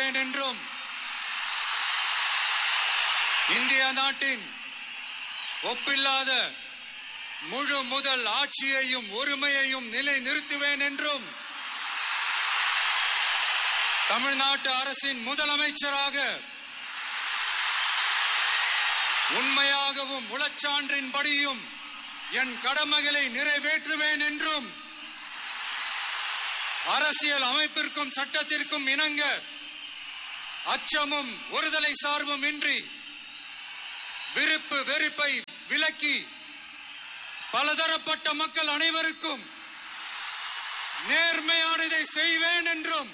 நிறுத்துவேன் என்றும் இந்திய நாட்டின் ஒப்பில்லாத முழு முதல் ஆட்சியையும் ஒருமையையும் நிலை நிறுத்துவேன் என்றும் தமிழ்நாட்டு அரசின் முதலமைச்சராக உண்மையாகவும் உளச்சான்றின்படியும் என் கடமைகளை நிறைவேற்றுவேன் என்றும் அரசியல் அமைப்பிற்கும் சட்டத்திற்கும் இணங்க அச்சமும் ஒருதலை சார்பும் இன்றி விருப்பு வெறுப்பை விலக்கி பலதரப்பட்ட மக்கள் அனைவருக்கும் நேர்மையானதை செய்வேன் என்றும்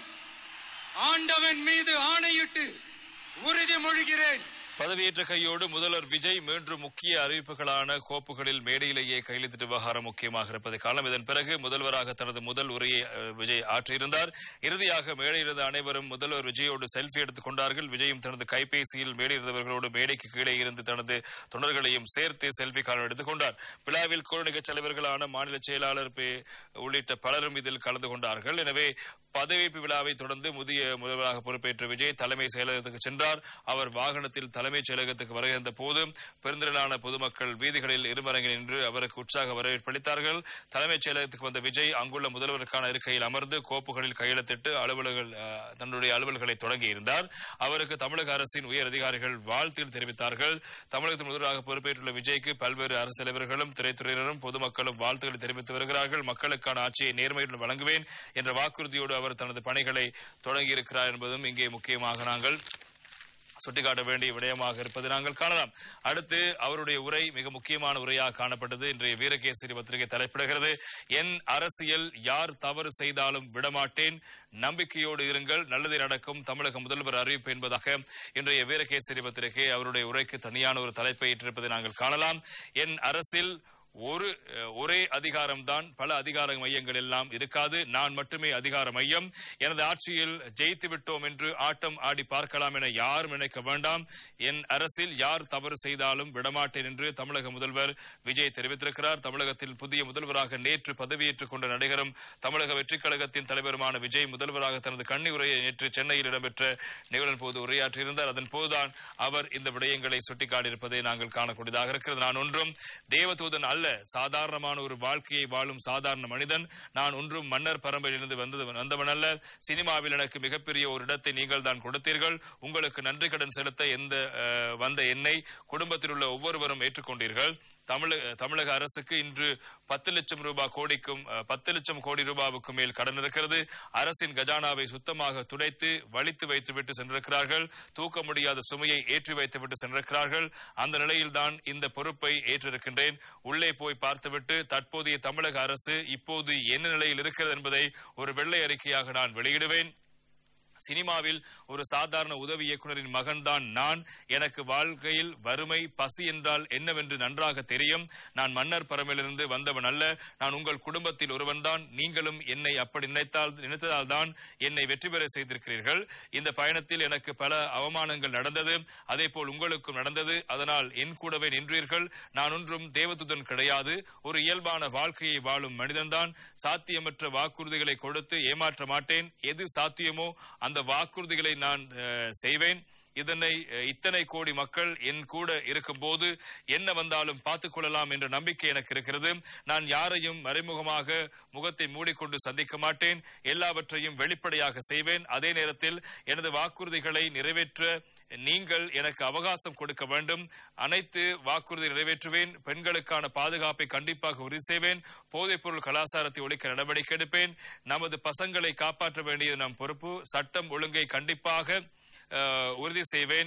ஆண்டவன் மீது ஆணையிட்டு உறுதிமொழிகிறேன் பதவியேற்ற கையோடு முதல்வர் விஜய் மீண்டும் முக்கிய அறிவிப்புகளான கோப்புகளில் மேடையிலேயே கையெழுத்திட்டு விவகாரம் முக்கியமாக இருப்பதை காலம் இதன் பிறகு முதல்வராக தனது முதல் உரையை அஹ், விஜய் ஆற்றியிருந்தார் இறுதியாக மேடையிருந்த அனைவரும் முதல்வர் விஜயோடு செல்ஃபி எடுத்துக் கொண்டார்கள் விஜயும் தனது கைபேசியில் மேடையிருந்தவர்களோடு மேடைக்கு கீழே இருந்து தனது தொண்டர்களையும் சேர்த்து செல்ஃபி காலம் எடுத்துக் கொண்டார் விழாவில் கோர் நிகழ்ச்சி தலைவர்களான மாநில செயலாளர் பே உள்ளிட்ட பலரும் இதில் கலந்து கொண்டார்கள் எனவே பதவியேற்பு விழாவை தொடர்ந்து முதிய முதல்வராக பொறுப்பேற்ற விஜய் தலைமை செயலகத்துக்கு சென்றார் அவர் வாகனத்தில் தலைமைச் செயலகத்துக்கு வருகின்ற போது பெருந்திரளான பொதுமக்கள் வீதிகளில் இருமரங்கில் நின்று அவருக்கு உற்சாக வரவேற்பளித்தார்கள் தலைமைச் செயலகத்துக்கு வந்த விஜய் அங்குள்ள முதல்வருக்கான இருக்கையில் அமர்ந்து கோப்புகளில் கையெழுத்திட்டு அலுவலர்கள் அஹ், தன்னுடைய அலுவல்களை தொடங்கியிருந்தார் அவருக்கு தமிழக அரசின் உயர் அதிகாரிகள் வாழ்த்து தெரிவித்தார்கள் தமிழகத்தின் முதல்வராக பொறுப்பேற்றுள்ள விஜய்க்கு பல்வேறு அரசு தலைவர்களும் திரைத்துறையினரும் பொதுமக்களும் வாழ்த்துக்களை தெரிவித்து வருகிறார்கள் மக்களுக்கான ஆட்சியை நேர்மையுடன் வழங்குவேன் என்ற வாக்குறுதியோடு அவர் தனது பணிகளை தொடங்கியிருக்கிறார் என்பதும் இங்கே முக்கியமாக நாங்கள் சுட்டிக்காட்ட வேண்டிய விடயமாக இருப்பதை நாங்கள் காணலாம் அடுத்து அவருடைய உரை மிக முக்கியமான உரையாக காணப்பட்டது இன்றைய வீரகேசரி பத்திரிகை தலைப்பிடுகிறது என் அரசியல் யார் தவறு செய்தாலும் விடமாட்டேன் நம்பிக்கையோடு இருங்கள் நல்லதே நடக்கும் தமிழக முதல்வர் அறிவிப்பு என்பதாக இன்றைய வீரகேசரி பத்திரிகை அவருடைய உரைக்கு தனியான ஒரு தலைப்பை ஏற்றிருப்பதை நாங்கள் காணலாம் என் அரசில் ஒரு அஹ், ஒரே அதிகாரம்தான் பல அதிகார மையங்கள் எல்லாம் இருக்காது நான் மட்டுமே அதிகார மையம் எனது ஆட்சியில் ஜெயித்து விட்டோம் என்று ஆட்டம் ஆடி பார்க்கலாம் என யாரும் நினைக்க வேண்டாம் என் அரசில் யார் தவறு செய்தாலும் விடமாட்டேன் என்று தமிழக முதல்வர் விஜய் தெரிவித்திருக்கிறார் தமிழகத்தில் புதிய முதல்வராக நேற்று பதவியேற்றுக் கொண்ட நடிகரும் தமிழக வெற்றிக் கழகத்தின் தலைவருமான விஜய் முதல்வராக தனது கண்ணி உரையை நேற்று சென்னையில் இடம்பெற்ற நிகழ்வின் போது உரையாற்றியிருந்தார் அதன் போதுதான் அவர் இந்த விடயங்களை சுட்டிக்காட்டியிருப்பதை நாங்கள் காணக்கூடியதாக இருக்கிறது நான் ஒன்றும் தேவதூதன் அல்ல சாதாரணமான ஒரு வாழ்க்கையை வாழும் சாதாரண மனிதன் நான் ஒன்றும் மன்னர் பரம்பரையிலிருந்து வந்தது வந்தவன் அல்ல சினிமாவில் எனக்கு மிகப்பெரிய ஒரு இடத்தை நீங்கள் தான் கொடுத்தீர்கள் உங்களுக்கு நன்றி கடன் செலுத்த எந்த அஹ், வந்த என்னை குடும்பத்தில் உள்ள ஒவ்வொருவரும் ஏற்றுக்கொண்டீர்கள் தமிழக தமிழக அரசுக்கு இன்று பத்து லட்சம் ரூபாய் கோடிக்கும் அஹ், பத்து லட்சம் கோடி ரூபாவுக்கு மேல் கடன் இருக்கிறது அரசின் கஜானாவை சுத்தமாக துடைத்து வலித்து வைத்துவிட்டு சென்றிருக்கிறார்கள் தூக்க முடியாத சுமையை ஏற்றி வைத்துவிட்டு சென்றிருக்கிறார்கள் அந்த நிலையில்தான் இந்த பொறுப்பை ஏற்றிருக்கின்றேன் உள்ளே போய் பார்த்துவிட்டு தற்போதைய தமிழக அரசு இப்போது என்ன நிலையில் இருக்கிறது என்பதை ஒரு வெள்ளை அறிக்கையாக நான் வெளியிடுவேன் சினிமாவில் ஒரு சாதாரண உதவி இயக்குனரின் மகன்தான் நான் எனக்கு வாழ்க்கையில் வறுமை பசி என்றால் என்னவென்று நன்றாக தெரியும் நான் மன்னர் பரம்பிலிருந்து வந்தவன் அல்ல நான் உங்கள் குடும்பத்தில் ஒருவன்தான் நீங்களும் என்னை அப்படி நினைத்தால் நினைத்ததால் தான் என்னை வெற்றி பெற செய்திருக்கிறீர்கள் இந்த பயணத்தில் எனக்கு பல அவமானங்கள் நடந்தது அதே போல் உங்களுக்கும் நடந்தது அதனால் என் கூடவே நின்றீர்கள் நான் ஒன்றும் தேவதுதன் கிடையாது ஒரு இயல்பான வாழ்க்கையை வாழும் மனிதன்தான் சாத்தியமற்ற வாக்குறுதிகளை கொடுத்து ஏமாற்ற மாட்டேன் எது சாத்தியமோ அந்த வாக்குறுதிகளை நான் அஹ், செய்வேன் இதனை அஹ், இத்தனை கோடி மக்கள் என் கூட இருக்கும்போது என்ன வந்தாலும் பார்த்துக் கொள்ளலாம் என்ற நம்பிக்கை எனக்கு இருக்கிறது நான் யாரையும் மறைமுகமாக முகத்தை மூடிக்கொண்டு சந்திக்க மாட்டேன் எல்லாவற்றையும் வெளிப்படையாக செய்வேன் அதே நேரத்தில் எனது வாக்குறுதிகளை நிறைவேற்ற நீங்கள் எனக்கு அவகாசம் கொடுக்க வேண்டும் அனைத்து வாக்குறுதி நிறைவேற்றுவேன் பெண்களுக்கான பாதுகாப்பை கண்டிப்பாக உறுதி செய்வேன் போதைப்பொருள் கலாச்சாரத்தை ஒழிக்க நடவடிக்கை எடுப்பேன் நமது பசங்களை காப்பாற்ற வேண்டியது நம் பொறுப்பு சட்டம் ஒழுங்கை கண்டிப்பாக அஹ், உறுதி செய்வேன்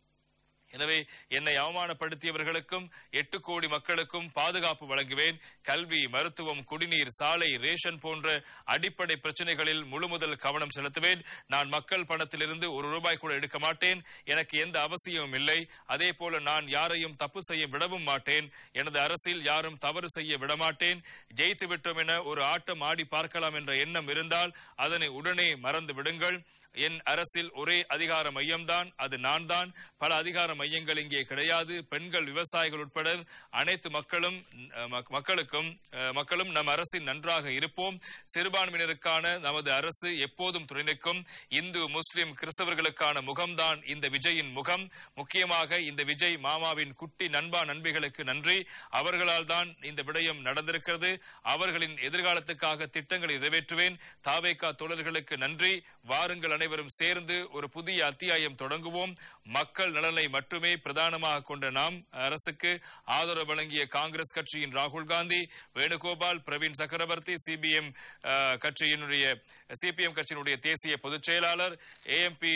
எனவே என்னை அவமானப்படுத்தியவர்களுக்கும் எட்டு கோடி மக்களுக்கும் பாதுகாப்பு வழங்குவேன் கல்வி மருத்துவம் குடிநீர் சாலை ரேஷன் போன்ற அடிப்படை பிரச்சனைகளில் முழு முதல் கவனம் செலுத்துவேன் நான் மக்கள் பணத்திலிருந்து ஒரு ரூபாய் கூட எடுக்க மாட்டேன் எனக்கு எந்த அவசியமும் இல்லை அதே போல நான் யாரையும் தப்பு செய்ய விடவும் மாட்டேன் எனது அரசில் யாரும் தவறு செய்ய விடமாட்டேன் ஜெயித்து விட்டோம் என ஒரு ஆட்டம் ஆடி பார்க்கலாம் என்ற எண்ணம் இருந்தால் அதனை உடனே மறந்து விடுங்கள் என் அரசில் ஒரே அதிகார மையம்தான் அது நான் தான் பல அதிகார மையங்கள் இங்கே கிடையாது பெண்கள் விவசாயிகள் உட்பட அனைத்து மக்களும் அஹ், மக்- மக்களுக்கும் அஹ், மக்களும் நம் அரசில் நன்றாக இருப்போம் சிறுபான்மையினருக்கான நமது அரசு எப்போதும் துணை நிற்கும் இந்து முஸ்லிம் கிறிஸ்தவர்களுக்கான முகம்தான் இந்த விஜயின் முகம் முக்கியமாக இந்த விஜய் மாமாவின் குட்டி நண்பா நண்பிகளுக்கு நன்றி அவர்களால் தான் இந்த விடயம் நடந்திருக்கிறது அவர்களின் எதிர்காலத்துக்காக திட்டங்களை நிறைவேற்றுவேன் தாவேகா தோழர்களுக்கு நன்றி வாருங்கள் அனைவரும் சேர்ந்து ஒரு புதிய அத்தியாயம் தொடங்குவோம் மக்கள் நலனை மட்டுமே பிரதானமாக கொண்ட நாம் அரசுக்கு ஆதரவு வழங்கிய காங்கிரஸ் கட்சியின் ராகுல் காந்தி வேணுகோபால் பிரவீன் சக்கரவர்த்தி சிபிஎம் கட்சியினுடைய சிபிஎம் கட்சியினுடைய தேசிய பொதுச் செயலாளர் ஏஎம்பி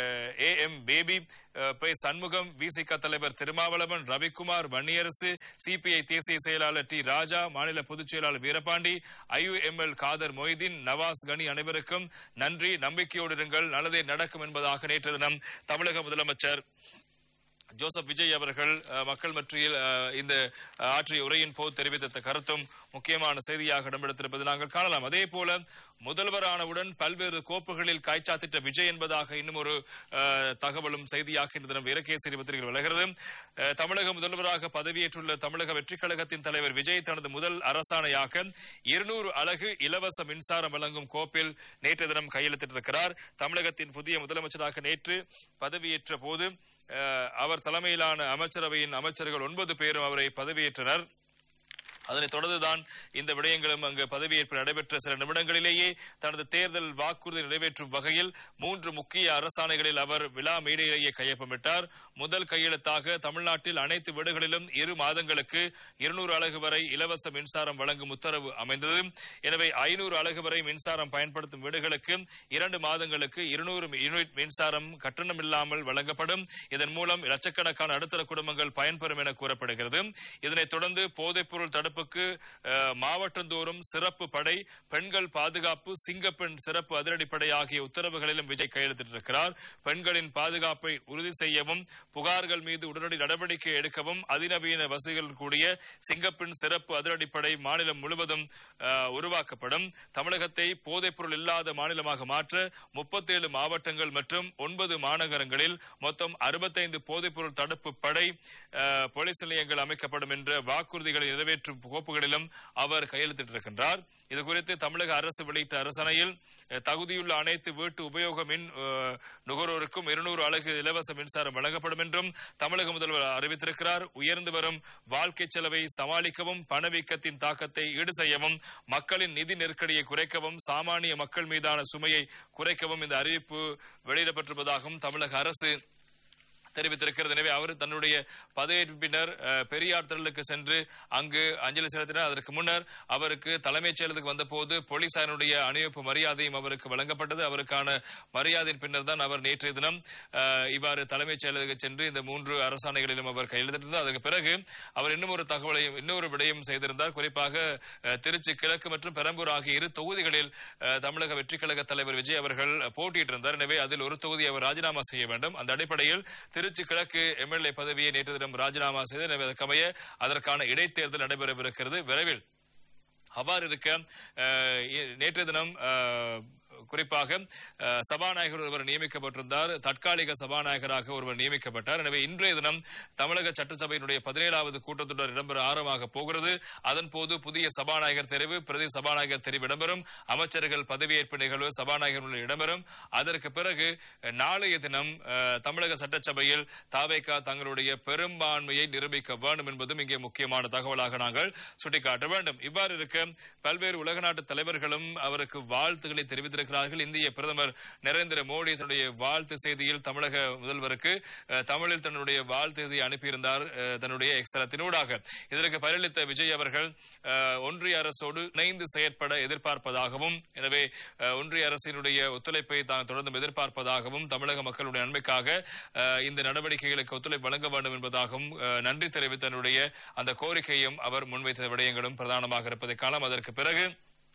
ஏஎம் பேபி அஹ், பை சண்முகம் விசிக தலைவர் திருமாவளவன் ரவிக்குமார் வன்னியரசு சிபிஐ தேசிய செயலாளர் டி ராஜா மாநில பொதுச் செயலாளர் வீரபாண்டி ஐயுஎம்எல் காதர் மொய்தீன் நவாஸ் கனி அனைவருக்கும் நன்றி நம்பிக்கையோடு இருங்கள் நல்லதே நடக்கும் என்பதாக நேற்று தினம் தமிழக முதலமைச்சர் ஜோசப் விஜய் அவர்கள் அஹ், மக்கள் மத்தியில் அஹ், இந்த அஹ், ஆற்றிய உரையின் போது தெரிவித்த கருத்தும் முக்கியமான செய்தியாக இடம்பெடுத்திருப்பது நாங்கள் காணலாம் அதே போல முதல்வரானவுடன் பல்வேறு கோப்புகளில் காய்ச்சாத்திட்ட விஜய் என்பதாக இன்னும் ஒரு அஹ், தகவலும் செய்தியாக இந்த தினம் வீரகேசரி பத்திரிகை விலகிறது அஹ், தமிழக முதல்வராக பதவியேற்றுள்ள தமிழக வெற்றிக் கழகத்தின் தலைவர் விஜய் தனது முதல் அரசாணையாக இருநூறு அலகு இலவச மின்சாரம் வழங்கும் கோப்பில் நேற்று தினம் கையெழுத்திட்டிருக்கிறார் தமிழகத்தின் புதிய முதலமைச்சராக நேற்று பதவியேற்ற போது அஹ், அவர் தலைமையிலான அமைச்சரவையின் அமைச்சர்கள் ஒன்பது பேரும் அவரை பதவியேற்றனர் அதனைத் தொடர்ந்துதான் இந்த விடயங்களும் அங்கு பதவியேற்பு நடைபெற்ற சில நிமிடங்களிலேயே தனது தேர்தல் வாக்குறுதி நிறைவேற்றும் வகையில் மூன்று முக்கிய அரசாணைகளில் அவர் விழா மேடையிலேயே கையொப்பமிட்டார் முதல் கையெழுத்தாக தமிழ்நாட்டில் அனைத்து வீடுகளிலும் இரு மாதங்களுக்கு இருநூறு அலகு வரை இலவச மின்சாரம் வழங்கும் உத்தரவு அமைந்தது எனவே ஐநூறு அலகு வரை மின்சாரம் பயன்படுத்தும் வீடுகளுக்கு இரண்டு மாதங்களுக்கு இருநூறு யூனிட் மின்சாரம் கட்டணமில்லாமல் வழங்கப்படும் இதன் மூலம் லட்சக்கணக்கான நடுத்தர குடும்பங்கள் பயன்பெறும் என கூறப்படுகிறது இதனைத் தொடர்ந்து போதைப்பொருள் தடுப்புக்கு அஹ், மாவட்டந்தோறும் சிறப்பு படை பெண்கள் பாதுகாப்பு சிங்கப்பெண் சிறப்பு அதிரடிப்படை ஆகிய உத்தரவுகளிலும் விஜய் கையெழுத்திட்டிருக்கிறார் பெண்களின் பாதுகாப்பை உறுதி செய்யவும் புகார்கள் மீது உடனடி நடவடிக்கை எடுக்கவும் அதிநவீன வசதிகள் கூடிய சிங்கப்பெண் சிறப்பு அதிரடிப்படை மாநிலம் முழுவதும் அஹ், உருவாக்கப்படும் தமிழகத்தை போதைப்பொருள் இல்லாத மாநிலமாக மாற்ற முப்பத்தேழு மாவட்டங்கள் மற்றும் ஒன்பது மாநகரங்களில் மொத்தம் அறுபத்தைந்து போதைப்பொருள் தடுப்பு படை அஹ், போலீஸ் நிலையங்கள் அமைக்கப்படும் என்ற வாக்குறுதிகளை நிறைவேற்றும் கோப்புகளிலும் அவர் கையெழுத்திட்டிருக்கின்றார் இது குறித்து தமிழக அரசு வெளியிட்ட அரசணையில் அஹ், தகுதியுள்ள அனைத்து வீட்டு உபயோக மின் அஹ், நுகர்வோருக்கும் இருநூறு அலகு இலவச மின்சாரம் வழங்கப்படும் என்றும் தமிழக முதல்வர் அறிவித்திருக்கிறார் உயர்ந்து வரும் வாழ்க்கை செலவை சமாளிக்கவும் பணவீக்கத்தின் தாக்கத்தை ஈடு செய்யவும் மக்களின் நிதி நெருக்கடியை குறைக்கவும் சாமானிய மக்கள் மீதான சுமையை குறைக்கவும் இந்த அறிவிப்பு வெளியிடப்பட்டிருப்பதாகவும் தமிழக அரசு தெரிவித்திருக்கிறது எனவே அவர் தன்னுடைய பதவியேற்பின் பின்னர் அஹ், பெரியார் திரளுக்கு சென்று அங்கு அஞ்சலி செலுத்தினார் அதற்கு முன்னர் அவருக்கு தலைமைச் செயலகத்துக்கு வந்தபோது போலீசாருடைய அணிவகுப்பு மரியாதையும் அவருக்கு வழங்கப்பட்டது அவருக்கான மரியாதையின் பின்னர் தான் அவர் நேற்றைய தினம் அஹ், இவ்வாறு தலைமைச் செயலகத்துக்கு சென்று இந்த மூன்று அரசாணைகளிலும் அவர் கையெழுத்திட்டிருந்தார் அதற்கு பிறகு அவர் இன்னும் ஒரு தகவலையும் இன்னொரு விடயம் செய்திருந்தார் குறிப்பாக அஹ், திருச்சி கிழக்கு மற்றும் பெரம்பூர் ஆகிய இரு தொகுதிகளில் அஹ், தமிழக வெற்றிக் கழக தலைவர் விஜய் அவர்கள் போட்டியிட்டிருந்தார் எனவே அதில் ஒரு தொகுதியை அவர் ராஜினாமா செய்ய வேண்டும் அந்த அடிப்படையில் திருச்சி கிழக்கு எம்எல்ஏ பதவியை நேற்று தினம் ராஜினாமா செய்து எனவே அதற்கமைய அதற்கான இடைத்தேர்தல் நடைபெறவிருக்கிறது விரைவில் அவ்வாறு இருக்க அஹ், இ- நேற்றைய தினம் அஹ், குறிப்பாக அஹ், சபாநாயகர் ஒருவர் நியமிக்கப்பட்டிருந்தார் தற்காலிக சபாநாயகராக ஒருவர் நியமிக்கப்பட்டார் எனவே இன்றைய தினம் தமிழக சட்டசபையினுடைய பதினேழாவது கூட்டத்தொடர் இடம்பெற ஆரம்பமாக போகிறது அதன் போது புதிய சபாநாயகர் தெரிவு பிரதி சபாநாயகர் தெரிவு இடம்பெறும் அமைச்சர்கள் பதவியேற்பு நிகழ்வு சபாநாயகர் இடம்பெறும் அதற்கு பிறகு அஹ், நாளைய தினம் அஹ், தமிழக சட்டசபையில் தாவேகா தங்களுடைய பெரும்பான்மையை நிரூபிக்க வேண்டும் என்பதும் இங்கே முக்கியமான தகவலாக நாங்கள் சுட்டிக்காட்ட வேண்டும் இவ்வாறு இருக்க பல்வேறு உலக நாட்டு தலைவர்களும் அவருக்கு வாழ்த்துக்களை தெரிவித்திருக்கிறார்கள் இந்திய பிரதமர் நரேந்திர மோடி தன்னுடைய வாழ்த்து செய்தியில் தமிழக முதல்வருக்கு அஹ், தமிழில் தன்னுடைய வாழ்த்து செய்தியை அனுப்பியிருந்தார் அஹ், தன்னுடைய எக்ஸலத்தினூடாக இதற்கு பதிலளித்த விஜய் அவர்கள் அஹ், ஒன்றிய அரசோடு இணைந்து செயற்பட எதிர்பார்ப்பதாகவும் எனவே அஹ், ஒன்றிய அரசினுடைய ஒத்துழைப்பை தான் தொடர்ந்து எதிர்பார்ப்பதாகவும் தமிழக மக்களுடைய நன்மைக்காக அஹ், இந்த நடவடிக்கைகளுக்கு ஒத்துழைப்பு வழங்க வேண்டும் என்பதாகவும் அஹ், நன்றி தெரிவித்த தன்னுடைய அந்த கோரிக்கையும் அவர் முன்வைத்த விடயங்களும் பிரதானமாக இருப்பதை காணலாம் அதற்கு பிறகு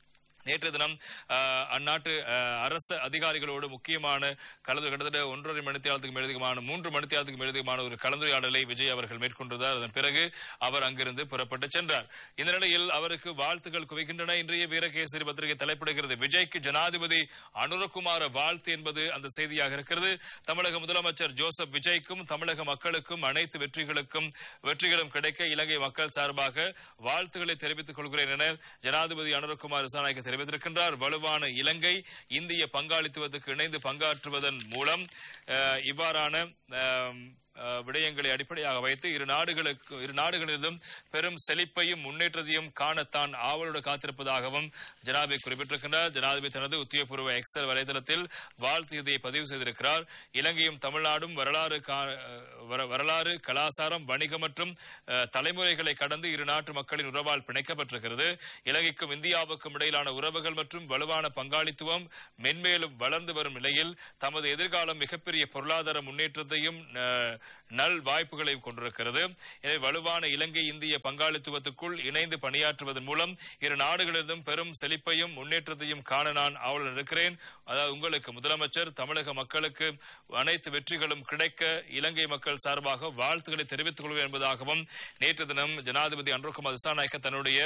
நேற்று தினம் அஹ், அந்நாட்டு அஹ், அரசு அதிகாரிகளோடு முக்கியமான கலந்து கிட்டத்தட்ட ஒன்றரை மணித்தியாலத்துக்கு மேலதிகமான மூன்று மணித்தியாலத்துக்கு மேலதிகமான ஒரு கலந்துரையாடலை விஜய் அவர்கள் மேற்கொண்டிருந்தார் அதன் பிறகு அவர் அங்கிருந்து புறப்பட்டு சென்றார் இந்த நிலையில் அவருக்கு வாழ்த்துக்கள் குவிக்கின்றன இன்றைய வீரகேசரி பத்திரிகை தலைப்பிடுகிறது விஜய்க்கு ஜனாதிபதி அனுரகுமார வாழ்த்து என்பது அந்த செய்தியாக இருக்கிறது தமிழக முதலமைச்சர் ஜோசப் விஜய்க்கும் தமிழக மக்களுக்கும் அனைத்து வெற்றிகளுக்கும் வெற்றிகளும் கிடைக்க இலங்கை மக்கள் சார்பாக வாழ்த்துக்களை தெரிவித்துக் கொள்கிறேன் என ஜனாதிபதி அனுரகுமார் விசாரணைக்கு தெரிவித்திருக்கின்றார் வலுவான இலங்கை இந்திய பங்காளித்துவத்துக்கு இணைந்து பங்காற்றுவதன் மூலம் அஹ், இவ்வாறான அஹ், அஹ், விடயங்களை அடிப்படையாக வைத்து இரு நாடுகளுக்கு இரு நாடுகளிலும் பெரும் செழிப்பையும் முன்னேற்றத்தையும் காணத்தான் ஆவலோடு காத்திருப்பதாகவும் ஜனாதிபதி குறிப்பிட்டிருக்கின்றார் ஜனாதிபதி தனது உத்தியோகபூர்வ எக்ஸல் வலைதளத்தில் வாழ்த்து இதை பதிவு செய்திருக்கிறார் இலங்கையும் தமிழ்நாடும் வரலாறு கா- அஹ், வர- வரலாறு கலாசாரம் வணிகம் மற்றும் அஹ், தலைமுறைகளை கடந்து இரு நாட்டு மக்களின் உறவால் பிணைக்கப்பட்டிருக்கிறது இலங்கைக்கும் இந்தியாவுக்கும் இடையிலான உறவுகள் மற்றும் வலுவான பங்காளித்துவம் மென்மேலும் வளர்ந்து வரும் நிலையில் தமது எதிர்காலம் மிகப்பெரிய பொருளாதார முன்னேற்றத்தையும் அஹ், நல் வாய்ப்புகளையும் கொண்டிருக்கிறது எனவே வலுவான இலங்கை இந்திய பங்காளித்துவத்துக்குள் இணைந்து பணியாற்றுவதன் மூலம் இரு நாடுகளிலும் பெரும் செழிப்பையும் முன்னேற்றத்தையும் காண நான் ஆவலுடன் இருக்கிறேன் அதாவது உங்களுக்கு முதலமைச்சர் தமிழக மக்களுக்கு அனைத்து வெற்றிகளும் கிடைக்க இலங்கை மக்கள் சார்பாக வாழ்த்துக்களை தெரிவித்துக் கொள்வேன் என்பதாகவும் நேற்று தினம் ஜனாதிபதி அன்ருகுமார் திசாநாயக்க தன்னுடைய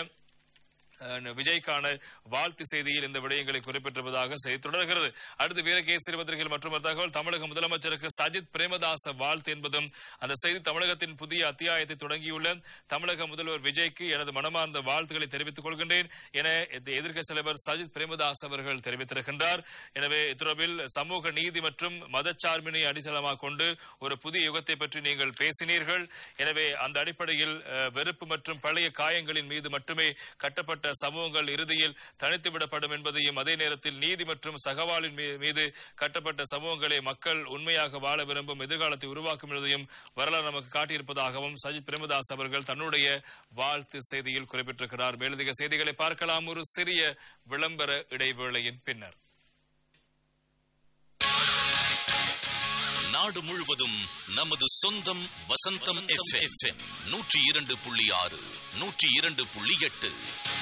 அஹ், விஜய்க்கான வாழ்த்து செய்தியில் இந்த விடயங்களை குறிப்பிட்டிருப்பதாக செய்தி தொடர்கிறது அடுத்து வீரகேசரி பத்திரிகையில் மற்றும் ஒரு தகவல் தமிழக முதலமைச்சருக்கு சஜித் பிரேமதாச வாழ்த்து என்பதும் அந்த செய்தி தமிழகத்தின் புதிய அத்தியாயத்தை தொடங்கியுள்ள தமிழக முதல்வர் விஜய்க்கு எனது மனமார்ந்த வாழ்த்துக்களை தெரிவித்துக் கொள்கின்றேன் என எதிர்க்கட்சி தலைவர் சஜித் பிரேமதாஸ் அவர்கள் தெரிவித்திருக்கின்றார் எனவே இத்தொடர்பில் சமூக நீதி மற்றும் மதச்சார்பினை அடித்தளமாக கொண்டு ஒரு புதிய யுகத்தை பற்றி நீங்கள் பேசினீர்கள் எனவே அந்த அடிப்படையில் அஹ், வெறுப்பு மற்றும் பழைய காயங்களின் மீது மட்டுமே கட்டப்பட்ட சமூகங்கள் இறுதியில் தனித்து விடப்படும் என்பதையும் அதே நேரத்தில் நீதி மற்றும் சகவாலின் மீ- மீது கட்டப்பட்ட சமூகங்களை மக்கள் உண்மையாக வாழ விரும்பும் எதிர்காலத்தை உருவாக்கும் என்பதையும் வரலாறு நமக்கு காட்டியிருப்பதாகவும் சஜித் பிரேமதாஸ் அவர்கள் தன்னுடைய வாழ்த்து செய்தியில் குறிப்பிட்டிருக்கிறார் மேலதிக செய்திகளை பார்க்கலாம் ஒரு சிறிய விளம்பர இடைவேளையின் பின்னர் நாடு முழுவதும் நமது சொந்தம் வசந்தம் எஃப்எம் நூற்றி இரண்டு புள்ளி ஆறு நூற்றி இரண்டு புள்ளி எட்டு